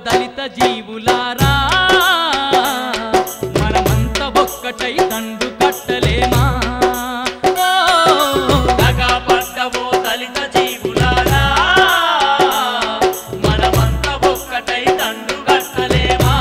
దళిత జీవులారా మనమంత ఒక్కటై దండు కట్టలేమా ఓ, దగా పడ్డవో దళిత జీవులారా మనమంత ఒక్కటై దండు కట్టలేమా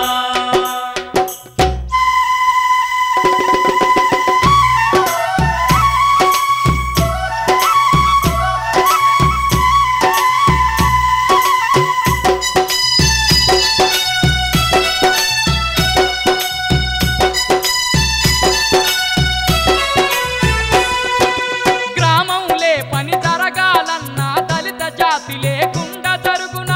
గ్రామంలే పని జరగాలన్నా దళిత జాతి లేకుండా జరుగునా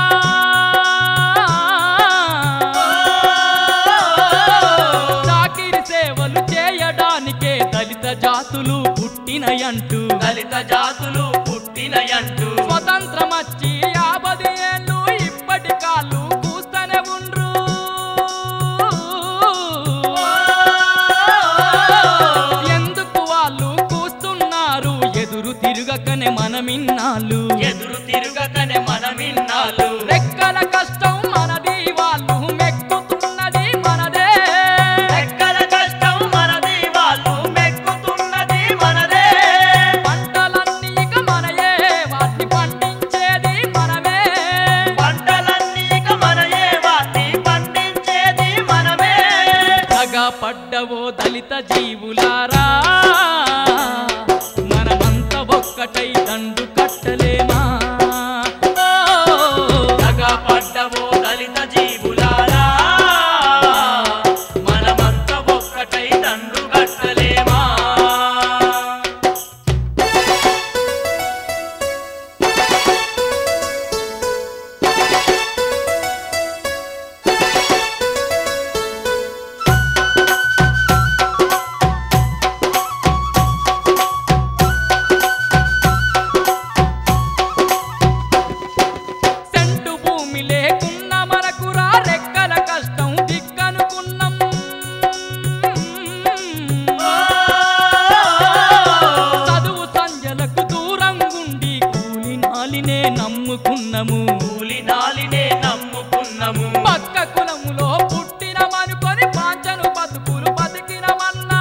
చాకిరి సేవలు చేయడానికే దళిత జాతులు పుట్టినయంటూ దళిత జాతులు పుట్టినయంటూ స్వతంత్రం వచ్చి యాభై ఏళ్ళు ఇప్పటి కాళ్ళు కూస్తూనే ఉండ్రు ఎందుకు వాళ్ళు కూస్తున్నారు ఎదురు తిరగకనే మనమిన్నాళ్ళు ఎదురు తిరుగకనే మనమిన్నాళ్ళు రెక్కల కష్టం మనది వాళ్ళు మెక్కుతున్నది మనదే ఎక్కల కష్టం మనది వాళ్ళు మెక్కుతున్నది మనదే పంటలన్నీ ఇక మనయే వాటిని పండించేది మనమే పంటలన్నీ ఇక మనయే వాటి పండించేది మనమే తగా పడ్డవో దళిత జీవులారా మనమంత ఒక్కటై దండు కట్టలేమా ఓ, దగా పడ్డవో దళిత జీవులారా మనమంత ఒక్కటై దండు కట్టలేమా సెంటు భూమి లేకున్న మనకురా రెక్కల కష్టం దిక్కనుకున్నాం చదువు సంజలకు దూరంగుండి కూలి నాలినే నమ్ముకున్నాము కూలి నాలినే నమ్ముకున్నము పక్క కులములో పుట్టినమనుకొని పాంచను బతుకులు బతికినమన్నా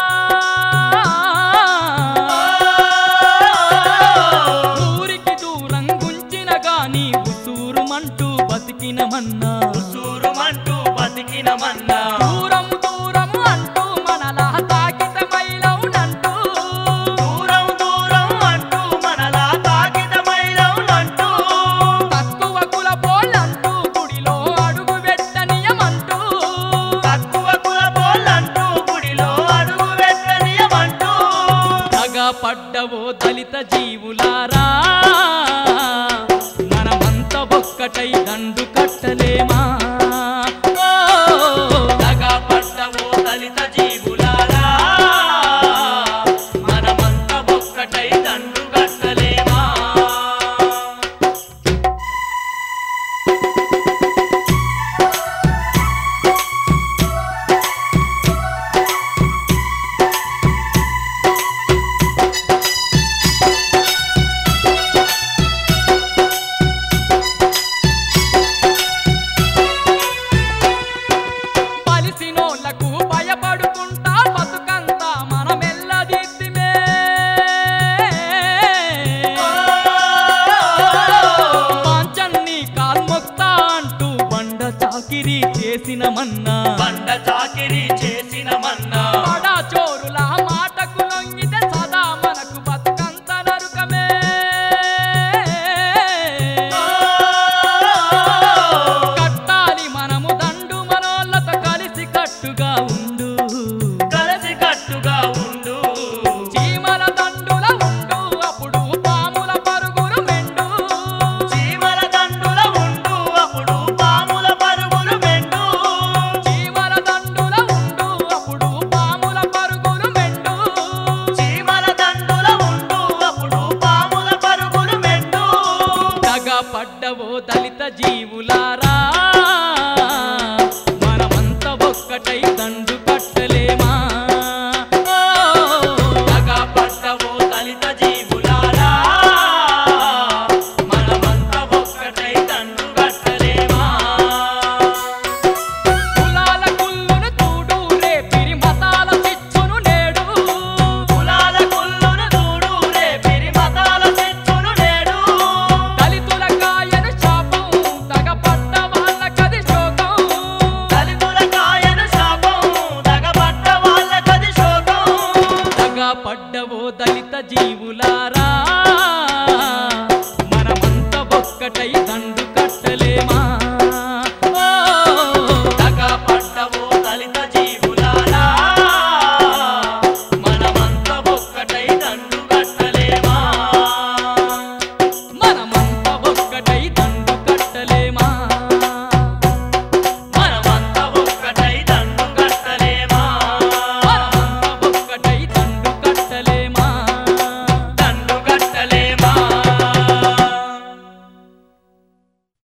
ఊరికి దూరం గుంచిన గాని ఉసూరుమంటూ బతికినమన్నా సూరుమంటూ బతికినమన్నా దూరం దూరం అంటూ మనలా తాకితమైలవునంటూ దూరం దూరం అంటూ మనలా తాకితమైనవునంటూ తక్కువ కుల పోళ్ళంటూ గుడిలో అడుగు పెట్టనియమంటూ తక్కువ కులపోళ్ళంటూ గుడిలో అడుగు పెట్టనీయమంటూ తగా పడ్డవో దళిత జీవులారా మనమంత ఒక్కటై దండు కట్టలేమా ఓ, దగా పడ్డవో దళిత జీవులారా మనమంత ఒక్కటై దండు కట్టలేమా బలిసినోళ్లకు భయపడుకుంటా బతుకంతా మనమెల్లదిద్దిమే పాంచన్ని కాల్మొక్తా అంటూ బండ చాకిరీ చేసినమన్నా బండ చాకిరి